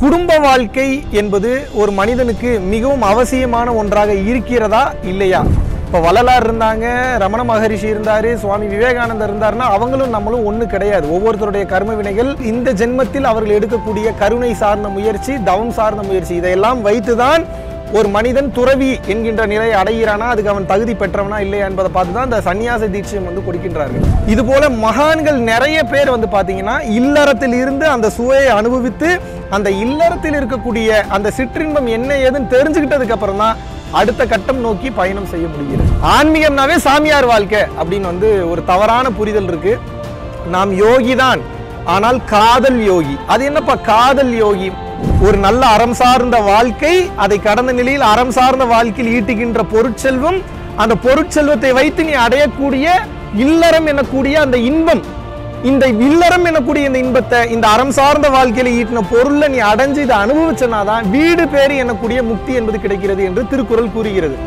குடும்ப வாழ்க்கை என்பது ஒரு மனிதனுக்கு மிகவும் அவசியமான ஒன்றாக இருக்கிறதா இல்லையா இப்போ வள்ளலார் இருந்தாங்க ரமண மகரிஷி இருந்தாரு சுவாமி விவேகானந்தர் இருந்தாருன்னா அவங்களும் நம்மளும் ஒண்ணு கிடையாது ஒவ்வொருத்தருடைய கர்ம வினைகள் இந்த ஜென்மத்தில் அவர்கள் எடுக்கக்கூடிய கருணை சார்ந்த முயற்சி தவம் சார்ந்த முயற்சி இதையெல்லாம் வைத்துதான் ஒரு மனிதன் துறவி என்கின்ற நிலையை அடைகிறானா அதுக்கு அவன் தகுதி பெற்றவனா இல்லையா என்பதை பார்த்து தான் இந்த சன்னியாச தீட்சையம் வந்து கொடுக்கின்றார்கள் இது போல மகான்கள் நிறைய பேர் வந்து பார்த்தீங்கன்னா இல்லறத்தில் இருந்து அந்த சுவையை அனுபவித்து அந்த இல்லறத்தில் இருக்கக்கூடிய அந்த சிற்றின்பம் என்ன ஏதுன்னு தெரிஞ்சுக்கிட்டதுக்கு அப்புறம் தான் அடுத்த கட்டம் நோக்கி பயணம் செய்ய முடிகிறது ஆன்மீகம்னாவே சாமியார் வாழ்க்கை அப்படின்னு வந்து ஒரு தவறான புரிதல் இருக்கு நாம் யோகிதான் ஆனால் காதல் யோகி அது என்னப்பா காதல் யோகி ஒரு நல்ல அறம் சார்ந்த வாழ்க்கை அதை கடந்த நிலையில் அறம் சார்ந்த வாழ்க்கையில் ஈட்டுகின்ற பொருட்செல்வம் அந்த பொருட்செல்வத்தை வைத்து நீ அடையக்கூடிய இல்லறம் எனக்கூடிய அந்த இன்பம் இந்த இல்லறம் எனக்கூடிய இந்த இன்பத்தை இந்த அறம் சார்ந்த வாழ்க்கையில ஈட்டின பொருள்ல நீ அடைஞ்சு இதை அனுபவிச்சனாதான் வீடு பேறு எனக்கூடிய முக்தி என்பது கிடைக்கிறது என்று திருக்குறள் கூறுகிறது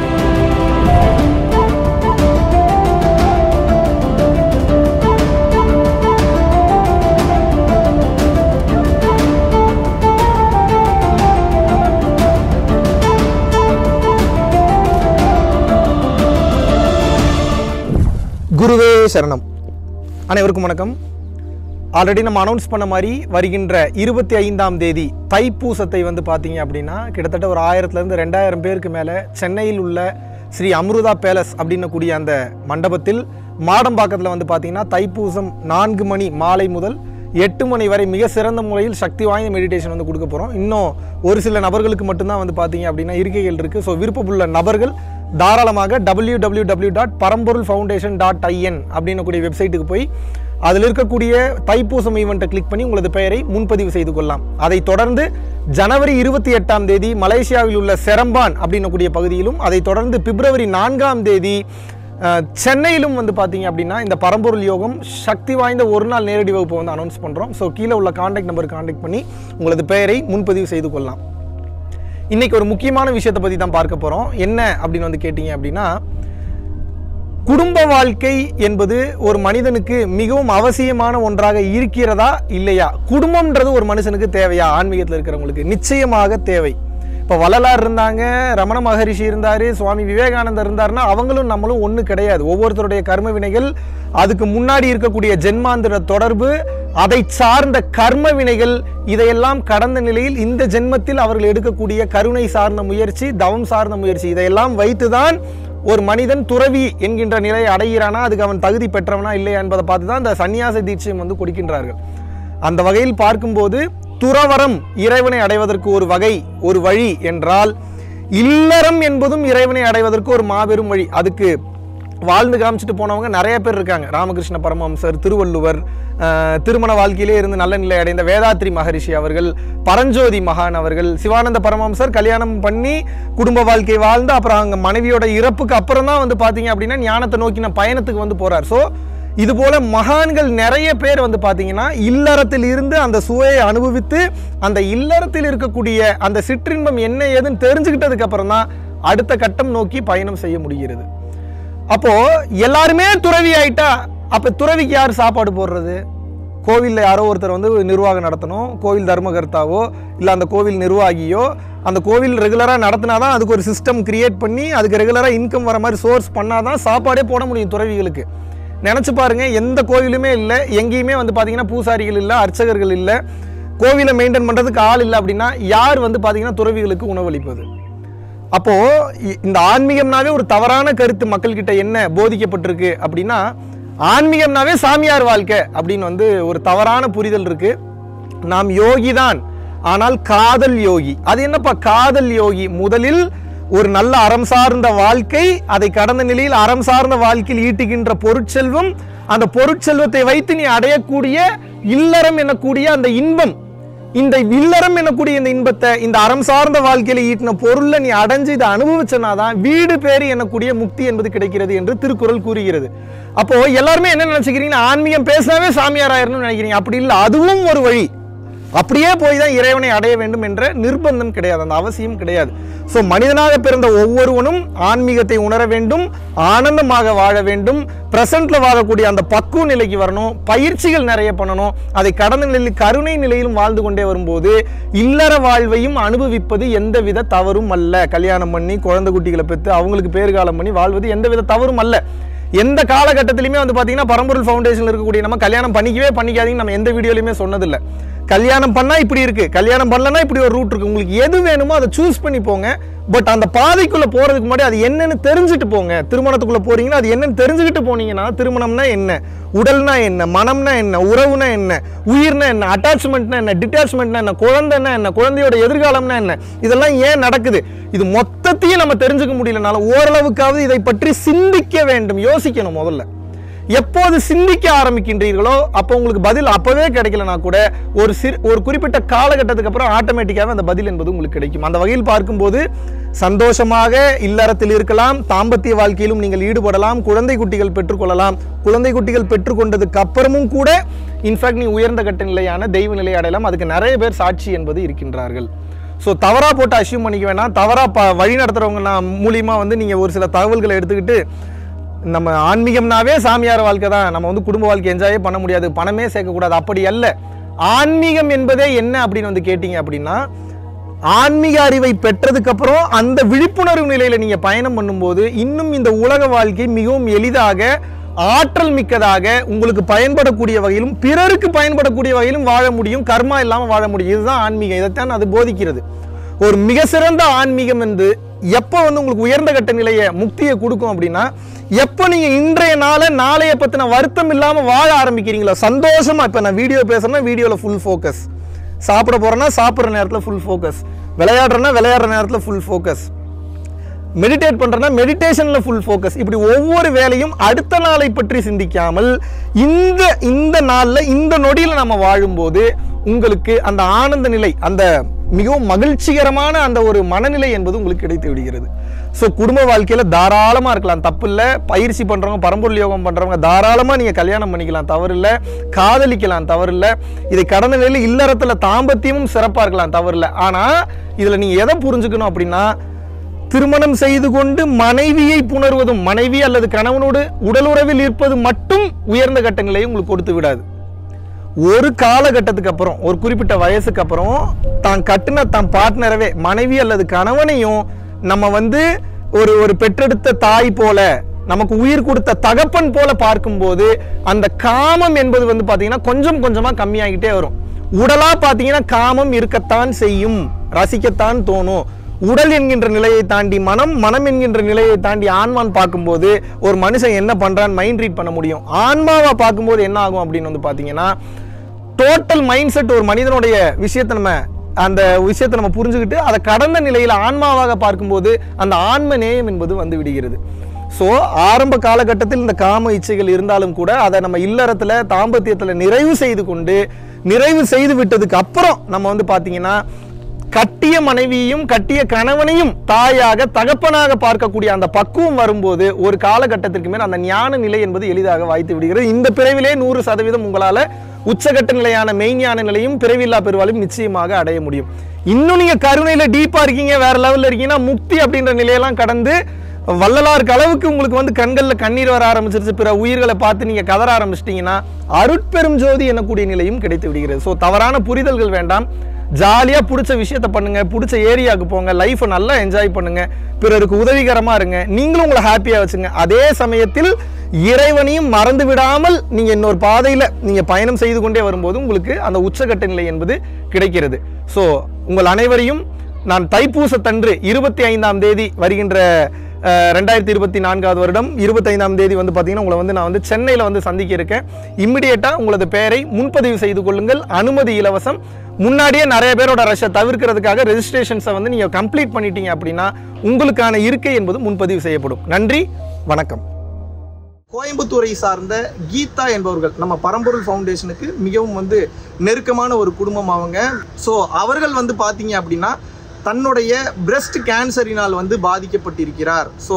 குருவே சரணம் அனைவருக்கும் வணக்கம் ஆல்ரெடி நம்ம அனௌன்ஸ் பண்ண மாதிரி வருகின்ற இருபத்தி ஐந்தாம் தேதி தைப்பூசத்தை வந்து பார்த்தீங்க அப்படின்னா கிட்டத்தட்ட ஒரு ஆயிரத்துலேருந்து ரெண்டாயிரம் பேருக்கு மேலே சென்னையில் உள்ள ஸ்ரீ அம்ருதா பேலஸ் அப்படின்னக்கூடிய அந்த மண்டபத்தில் மாடம்பாக்கத்தில் வந்து பார்த்தீங்கன்னா தைப்பூசம் நான்கு மணி மாலை முதல் எட்டு மணி வரை மிக சிறந்த முறையில் சக்தி வாய்ந்த மெடிடேஷன் வந்து கொடுக்க போகிறோம் இன்னும் ஒரு சில நபர்களுக்கு மட்டும்தான் வந்து பார்த்தீங்க அப்படின்னா இருக்கைகள் இருக்குது ஸோ விருப்பமுள்ள நபர்கள் தாராளமாக W W W dot Paramporul foundation dot I N அப்படின்னக்கூடிய வெப்சைட்டுக்கு போய் அதில் இருக்கக்கூடிய தைப்பூசம் ஈவெண்ட்டை கிளிக் பண்ணி உங்களது பெயரை முன்பதிவு செய்து கொள்ளலாம் அதைத் தொடர்ந்து ஜனவரி இருபத்தி எட்டாம் தேதி மலேசியாவில் உள்ள செரம்பான் அப்படின்னக்கூடிய பகுதியிலும் அதைத் தொடர்ந்து பிப்ரவரி நான்காம் தேதி அஹ், சென்னையிலும் வந்து பார்த்தீங்க அப்படின்னா இந்த பரம்பொருள் யோகம் சக்தி வாய்ந்த ஒரு நாள் நேரடி வகுப்பை வந்து அனௌன்ஸ் பண்ணுறோம் ஸோ கீழே உள்ள காண்டாக்ட் நம்பருக்கு காண்டாக்ட் பண்ணி உங்களது பெயரை முன்பதிவு செய்து கொள்ளலாம் இன்னைக்கு ஒரு முக்கியமான விஷயத்தை பற்றி தான் பார்க்க போகிறோம் என்ன அப்படின்னு வந்து கேட்டிங்க அப்படின்னா குடும்ப வாழ்க்கை என்பது ஒரு மனிதனுக்கு மிகவும் அவசியமான ஒன்றாக இருக்கிறதா இல்லையா குடும்பம்ன்றது ஒரு மனுஷனுக்கு தேவையா ஆன்மீகத்தில் இருக்கிறவங்களுக்கு நிச்சயமாக தேவை இப்போ வள்ளலார் இருந்தாங்க ரமண மகரிஷி இருந்தார் சுவாமி விவேகானந்தர் இருந்தாருன்னா அவங்களும் நம்மளும் ஒன்று கிடையாது ஒவ்வொருத்தருடைய கர்ம வினைகள் அதுக்கு முன்னாடி இருக்கக்கூடிய ஜென்மாந்திர தொடர்பு அதை சார்ந்த கர்ம வினைகள் இதையெல்லாம் கடந்த நிலையில் இந்த ஜென்மத்தில் அவர்கள் எடுக்கக்கூடிய கருணை சார்ந்த முயற்சி தவம் சார்ந்த முயற்சி இதையெல்லாம் வைத்துதான் ஒரு மனிதன் துறவி என்கின்ற நிலையை அடைகிறானா அதுக்கு அவன் தகுதி பெற்றவனா இல்லையா என்பதை பார்த்து தான் இந்த சன்னியாச தீட்சையம் வந்து கொடுக்கின்றார்கள் அந்த வகையில் பார்க்கும்போது துறவரம் இறைவனை அடைவதற்கு ஒரு வகை ஒரு வழி என்றால் இல்லறம் என்பதும் இறைவனை அடைவதற்கு ஒரு மாபெரும் வழி அதுக்கு வாழ்ந்து காமிச்சிட்டு போனவங்க நிறைய பேர் இருக்காங்க ராமகிருஷ்ண பரமஹம்சர் திருவள்ளுவர் அஹ், திருமண வாழ்க்கையிலே இருந்து நல்ல நிலை அடைந்த வேதாத்ரி மகரிஷி அவர்கள் பரஞ்சோதி மகான் அவர்கள் சிவானந்த பரமஹம்சர் கல்யாணம் பண்ணி குடும்ப வாழ்க்கை வாழ்ந்து அப்புறம் அவங்க மனைவியோட இறப்புக்கு அப்புறம் தான் வந்து பார்த்தீங்க அப்படின்னா ஞானத்தை நோக்கின பயணத்துக்கு வந்து போறார் ஸோ இது போல மகான்கள் நிறைய பேர் வந்து பார்த்தீங்கன்னா இல்லறத்தில் இருந்து அந்த சுவையை அனுபவித்து அந்த இல்லறத்தில் இருக்கக்கூடிய அந்த சிற்றின்பம் என்ன ஏதுன்னு தெரிஞ்சுக்கிட்டதுக்கு அப்புறம் தான் அடுத்த கட்டம் நோக்கி பயணம் செய்ய முடிகிறது அப்போ எல்லாருமே துறவி ஆயிட்டா அப்ப துறவிக்கு யார் சாப்பாடு போடுறது கோவில்ல யாரோ ஒருத்தர் வந்து நிர்வாகம் நடத்தணும் கோவில் தர்மகர்த்தாவோ இல்லை அந்த கோவில் நிர்வாகியோ அந்த கோவில் ரெகுலராக நடத்தினாதான் அதுக்கு ஒரு சிஸ்டம் கிரியேட் பண்ணி அதுக்கு ரெகுலராக இன்கம் வர மாதிரி சோர்ஸ் பண்ணாதான் சாப்பாடே போட முடியும் துறவிகளுக்கு நினச்சி பாருங்க எந்த கோவிலுமே இல்லை எங்கேயுமே வந்து பார்த்தீங்கன்னா பூசாரிகள் இல்லை அர்ச்சகர்கள் இல்லை கோவிலை மெயின்டைன் பண்ணுறதுக்கு ஆள் இல்லை அப்படின்னா யார் வந்து பார்த்தீங்கன்னா துறவிகளுக்கு உணவளிப்பது அப்போ இ- இந்த ஆன்மீகம்னாவே ஒரு தவறான கருத்து மக்கள்கிட்ட என்ன போதிக்கப்பட்டிருக்கு அப்படின்னா ஆன்மீகம்னாவே சாமியார் வாழ்க்கை அப்படின்னு வந்து ஒரு தவறான புரிதல் இருக்கு நாம் யோகிதான் ஆனால் காதல் யோகி அது என்னப்பா காதல் யோகி முதலில் ஒரு நல்ல அறம் சார்ந்த வாழ்க்கை அதை கடந்த நிலையில் அறம் சார்ந்த வாழ்க்கையில் ஈட்டுகின்ற பொருட்செல்வம் அந்த பொருட்செல்வத்தை வைத்து நீ அடையக்கூடிய இல்லறம் எனக்கூடிய அந்த இன்பம் இந்த இல்லறம் எனக்கூடிய இந்த இன்பத்தை இந்த அறம் சார்ந்த வாழ்க்கையில ஈட்டின பொருள்ல நீ அடைஞ்சு இதை அனுபவிச்சனாதான் வீடு பேறு எனக்கூடிய முக்தி என்பது கிடைக்கிறது என்று திருக்குறள் கூறுகிறது அப்போ எல்லாருமே என்ன நினைச்சுக்கிறீங்கன்னா ஆன்மீகம் பேசினாவே சாமியார் ஆயிரணும்னு நினைக்கிறீங்க அப்படி இல்லை அதுவும் ஒரு வழி அப்படியே போய் தான் இறைவனை அடைய வேண்டும் என்ற நிர்பந்தம் கிடையாது அந்த அவசியம் கிடையாது ஸோ மனிதனாக பிறந்த ஒவ்வொருவனும் ஆன்மீகத்தை உணர வேண்டும் ஆனந்தமாக வாழ வேண்டும் பிரசன்ட்ல வாழக்கூடிய அந்த பக்குவ நிலைக்கு வரணும் பயிற்சிகள் நிறைய பண்ணணும் அதை கடந்த நிலையில் கருணை நிலையிலும் வாழ்ந்து கொண்டே வரும்போது இல்லற வாழ்வையும் அனுபவிப்பது எந்தவித தவறும் அல்ல கல்யாணம் பண்ணி குழந்தை குட்டிகளை பெற்று அவங்களுக்கு பேறுகாலம் பண்ணி வாழ்வது எந்தவித தவறும் அல்ல எந்த காலகட்டத்திலுமே வந்து பார்த்தீங்கன்னா பரம்பொருள் ஃபவுண்டேஷன் இருக்கக்கூடிய நம்ம கல்யாணம் பண்ணிக்கவே பண்ணிக்காதீங்க நம்ம எந்த வீடியோலையுமே சொன்னதில்லை கல்யாணம் பண்ணா இப்படி இருக்கு கல்யாணம் பண்ணலனா இப்படி ஒரு ரூட் இருக்கு உங்களுக்கு எது வேணுமோ அதை சூஸ் பண்ணி போங்க பட் அந்த பாதைக்குள்ள போறதுக்கு முன்னாடி அது என்னன்னு தெரிஞ்சுட்டு போங்க திருமணத்துக்குள்ள போறீங்கன்னா அது என்னன்னு தெரிஞ்சுக்கிட்டு போனீங்கன்னா திருமணம்னா என்ன உடல்னா என்ன மனம்னா என்ன உறவுனா என்ன உயிர்னா என்ன அட்டாச்மெண்ட்னா என்ன டிட்டாச்மெண்ட்னா என்ன குழந்தைன்னா என்ன குழந்தையோட எதிர்காலம்னா என்ன இதெல்லாம் ஏன் நடக்குது இது மொத்தத்தையும் நம்ம தெரிஞ்சுக்க முடியலனால ஓரளவுக்காவது இதை பற்றி சிந்திக்க வேண்டும் யோசிக்கணும் முதல்ல எப்போது சிந்திக்க ஆரம்பிக்கின்றீர்களோ அப்போ உங்களுக்கு பதில் அப்பவே கிடைக்கலனா கூட ஒரு சிறு ஒரு குறிப்பிட்ட காலகட்டத்துக்கு அப்புறம் ஆட்டோமேட்டிக்காக அந்த பதில் என்பது உங்களுக்கு கிடைக்கும் அந்த வகையில் பார்க்கும்போது சந்தோஷமாக இல்லறத்தில் இருக்கலாம் தாம்பத்திய வாழ்க்கையிலும் நீங்கள் ஈடுபடலாம் குழந்தை குட்டிகள் பெற்றுக்கொள்ளலாம் குழந்தை குட்டிகள் பெற்றுக்கொண்டதுக்கு அப்புறமும் கூட இன்ஃபேக்ட் நீ உயர்ந்த கட்ட நிலையான தெய்வ நிலை அடையலாம் அதுக்கு நிறைய பேர் சாட்சி என்பது இருக்கின்றார்கள் ஸோ தவறாக போட்டு அசியூம் பண்ணிக்க வேணாம் தவறாக ப வழி நடத்துகிறவங்க நான் மூலியமாக வந்து நீங்கள் ஒரு சில தகவல்களை எடுத்துக்கிட்டு நம்ம ஆன்மீகம்னாவே சாமியார் வாழ்க்கை தான் நம்ம வந்து குடும்ப வாழ்க்கை என்ஜாயே பண்ண முடியாது பணமே சேர்க்கக்கூடாது அப்படி அல்ல ஆன்மீகம் என்பதே என்ன அப்படின்னு வந்து கேட்டீங்க அப்படின்னா ஆன்மீக அறிவை பெற்றதுக்கு அப்புறம் அந்த விழிப்புணர்வு நிலையில நீங்க பயணம் பண்ணும்போது இன்னும் இந்த உலக வாழ்க்கை மிகவும் எளிதாக ஆற்றல் மிக்கதாக உங்களுக்கு பயன்படக்கூடிய வகையிலும் பிறருக்கு பயன்படக்கூடிய வகையிலும் வாழ முடியும் கர்மா இல்லாம வாழ முடியும் இதுதான் ஆன்மீகம் இதைத்தான் அது போதிக்கிறது ஒரு மிக சிறந்த ஆன்மீகம் என்று எப்போ வந்து உங்களுக்கு உயர்ந்த கட்ட நிலையை முக்தியை கொடுக்கும் அப்படின்னா எப்போ நீங்க இன்றைய நாளை நாளைய பத்தின வருத்தம் இல்லாம வாழ ஆரம்பிக்கிறீங்களோ சந்தோஷமா இப்ப நான் வீடியோ பேசுறேன்னா வீடியோல ஃபுல் ஃபோக்கஸ் சாப்பிட போறேன்னா சாப்பிட்ற நேரத்தில் ஃபுல் ஃபோக்கஸ் விளையாடுறேன்னா விளையாடுற நேரத்தில் ஃபுல் ஃபோக்கஸ் மெடிடேட் பண்றேன்னா மெடிடேஷன்ல ஃபுல் ஃபோக்கஸ் இப்படி ஒவ்வொரு வேலையும் அடுத்த நாளை பற்றி சிந்திக்காமல் இந்த இந்த நாள்ல இந்த நொடியில நம்ம வாழும்போது உங்களுக்கு அந்த ஆனந்த நிலை அந்த மிகவும் மகிழ்ச்சிகரமான அந்த ஒரு மனநிலை என்பது உங்களுக்கு கிடைத்து விடுகிறது ஸோ குடும்ப வாழ்க்கையில தாராளமா இருக்கலாம் தப்பு இல்லை பயிற்சி பண்றவங்க பரம்பொருள் யோகம் பண்றவங்க தாராளமா நீங்க கல்யாணம் பண்ணிக்கலாம் தவறு இல்லை காதலிக்கலாம் தவறு இல்லை இதை கடந்த நிலையில் இல்லறத்துல தாம்பத்தியமும் சிறப்பா இருக்கலாம் தவறு இல்லை ஆனா இதுல நீங்க எதை புரிஞ்சுக்கணும் அப்படின்னா திருமணம் செய்து கொண்டு மனைவியை புணர்வதும் மனைவி அல்லது கணவனோடு உடலுறவில் இருப்பது மட்டும் உயர்ந்த கட்டங்களையும் உங்களுக்கு கொடுத்து விடாது ஒரு காலகட்டத்துக்கு அப்புறம் ஒரு குறிப்பிட்ட வயசுக்கு அப்புறம் தான் கட்டின தான் பார்ட்னரவே மனைவி அல்லது கணவனையும் நம்ம வந்து ஒரு ஒரு பெற்றெடுத்த தாய் போல நமக்கு உயிர் கொடுத்த தகப்பன் போல பார்க்கும்போது அந்த காமம் என்பது வந்து பாத்தீங்கன்னா கொஞ்சம் கொஞ்சமா கம்மியாகிட்டே வரும் உடலா பாத்தீங்கன்னா காமம் இருக்கத்தான் செய்யும் ரசிக்கத்தான் தோணும் உடல் என்கின்ற நிலையை தாண்டி மனம் மனம் என்கின்ற நிலையை தாண்டி ஆன்மான்னு பார்க்கும்போது ஒரு மனுஷன் என்ன பண்றான்னு மைண்ட் ரீட் பண்ண முடியும் ஆன்மாவை பார்க்கும்போது என்ன ஆகும் அப்படின்னு வந்து பாத்தீங்கன்னா டோட்டல் மைண்ட் செட் ஒரு மனிதனுடைய விஷயத்தை நம்ம அந்த விஷயத்தை நம்ம புரிஞ்சுக்கிட்டு அதை கடந்த நிலையில் ஆன்மாவாக பார்க்கும்போது அந்த ஆன்ம நேயம் என்பது வந்து விடுகிறது ஸோ ஆரம்ப காலகட்டத்தில் இந்த காம இச்சைகள் இருந்தாலும் கூட அதை நம்ம இல்லறத்தில் தாம்பத்தியத்தில் நிறைவு செய்து கொண்டு நிறைவு செய்து விட்டதுக்கு அப்புறம் நம்ம வந்து பார்த்தீங்கன்னா கட்டிய மனைவியையும் கட்டிய கணவனையும் தாயாக தகப்பனாக பார்க்கக்கூடிய அந்த பக்குவம் வரும்போது ஒரு காலகட்டத்திற்கு மேல் அந்த ஞான நிலை என்பது எளிதாக வாய்த்து விடுகிறது இந்த பிறவிலே நூறு சதவீதம் உங்களால உச்சகட்ட நிலையான மெய்ஞான நிலையும் பிறவில்லா பெருவாலும் நிச்சயமாக அடைய முடியும் இன்னும் நீங்க கருணையில டீப்பா இருக்கீங்க வேற லெவல்ல இருக்கீங்கன்னா முக்தி அப்படின்ற நிலையெல்லாம் கடந்து வள்ளலாருக்கு அளவுக்கு உங்களுக்கு வந்து கண்கள்ல கண்ணீர் வர ஆரம்பிச்சிருச்சு பிற உயிர்களை பார்த்து நீங்க கதற ஆரம்பிச்சிட்டீங்கன்னா அருட்பெரும் ஜோதி எனக்கூடிய நிலையும் கிடைத்து விடுகிறது ஸோ தவறான புரிதல்கள் வேண்டாம் ஜாலியா பிடிச்ச விஷயத்த பண்ணுங்க பிடிச்ச ஏரியாவுக்கு போங்க லைஃப்பை நல்லா என்ஜாய் பண்ணுங்க பிறருக்கு உதவிகரமா இருங்க நீங்களும் உங்களை ஹாப்பியா வச்சுங்க அதே சமயத்தில் இறைவனையும் மறந்து விடாமல் நீங்க இன்னொரு பாதையில நீங்க பயணம் செய்து கொண்டே வரும்போது உங்களுக்கு அந்த உச்சகட்ட நிலை என்பது கிடைக்கிறது ஸோ உங்கள் அனைவரையும் நான் தைப்பூசத்தன்று இருபத்தி ஐந்தாம் தேதி வருகின்ற அஹ், ரெண்டாயிரத்தி இருபத்தி நான்காவது வருடம் இருபத்தைந்தாம் தேதி வந்து பார்த்தீங்கன்னா உங்களை வந்து நான் வந்து சென்னையில் வந்து சந்திக்க இருக்கேன் இம்மிடியேட்டாக உங்களது பெயரை முன்பதிவு செய்து கொள்ளுங்கள் அனுமதி இலவசம் முன்னாடியே நிறைய பேரோட ரஷ்ஷை தவிர்க்கிறதுக்காக ரெஜிஸ்ட்ரேஷன்ஸை வந்து நீங்கள் கம்ப்ளீட் பண்ணிட்டீங்க அப்படின்னா உங்களுக்கான இருக்கை என்பது முன்பதிவு செய்யப்படும் நன்றி வணக்கம் கோயம்புத்தூரை சார்ந்த கீதா என்பவர்கள் நம்ம பரம்பொருள் ஃபவுண்டேஷனுக்கு மிகவும் வந்து நெருக்கமான ஒரு குடும்பம் அவங்க ஸோ அவர்கள் வந்து பார்த்தீங்க அப்படின்னா தன்னுடைய பிரஸ்ட் கேன்சரினால் வந்து பாதிக்கப்பட்டிருக்கிறார் so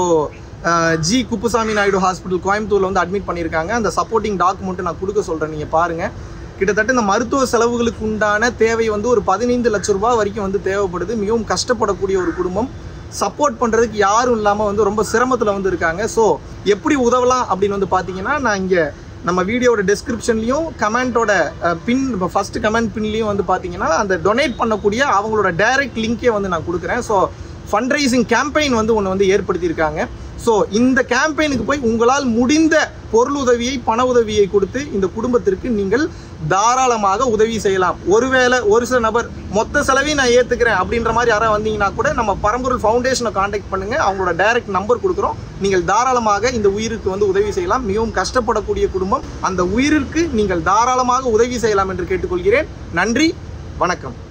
G Kuppusamy Naidu hospital கோயம்புத்தூரில் வந்து அட்மிட் பண்ணியிருக்காங்க அந்த சப்போர்ட்டிங் டாக்குமெண்ட்டு நான் கொடுக்க சொல்கிறேன் நீங்கள் பாருங்கள் கிட்டத்தட்ட இந்த மருத்துவ செலவுகளுக்கு உண்டான தேவை வந்து ஒரு பதினைந்து லட்ச ரூபாய் வரைக்கும் வந்து தேவைப்படுது மிகவும் கஷ்டப்படக்கூடிய ஒரு குடும்பம் சப்போர்ட் பண்ணுறதுக்கு யாரும் இல்லாமல் வந்து ரொம்ப சிரமத்தில் வந்து இருக்காங்க ஸோ எப்படி உதவலாம் அப்படின்னு வந்து பார்த்தீங்கன்னா நான் இங்கே நம்ம வீடியோட டெஸ்கிரிப்ஷன்லையும் கமெண்ட்டோட பின் இப்போ ஃபஸ்ட்டு கமெண்ட் பின்லேயும் வந்து பார்த்தீங்கன்னா அந்த டொனேட் பண்ணக்கூடிய அவங்களோட டைரக்ட் லிங்கே வந்து நான் கொடுக்குறேன் ஸோ ஃபண்ட்ரைசிங் கேம்பெயின் வந்து ஒன்று வந்து ஏற்படுத்தியிருக்காங்க ஸோ இந்த கேம்பெயினுக்கு போய் உங்களால் முடிந்த பொருள் உதவியை பண உதவியை கொடுத்து இந்த குடும்பத்திற்கு நீங்கள் தாராளமாக உதவி செய்யலாம் ஒருவேளை ஒரு சில நபர் மொத்த செலவையும் நான் ஏற்றுக்கிறேன் அப்படின்ற மாதிரி யாராவது வந்தீங்கன்னா கூட நம்ம பரம்பொருள் ஃபவுண்டேஷனை காண்டாக்ட் பண்ணுங்கள் அவங்களோட டைரக்ட் நம்பர் கொடுக்குறோம் நீங்கள் தாராளமாக இந்த உயிருக்கு வந்து உதவி செய்யலாம் மிகவும் கஷ்டப்படக்கூடிய குடும்பம் அந்த உயிருக்கு நீங்கள் தாராளமாக உதவி செய்யலாம் என்று கேட்டுக்கொள்கிறேன் நன்றி வணக்கம்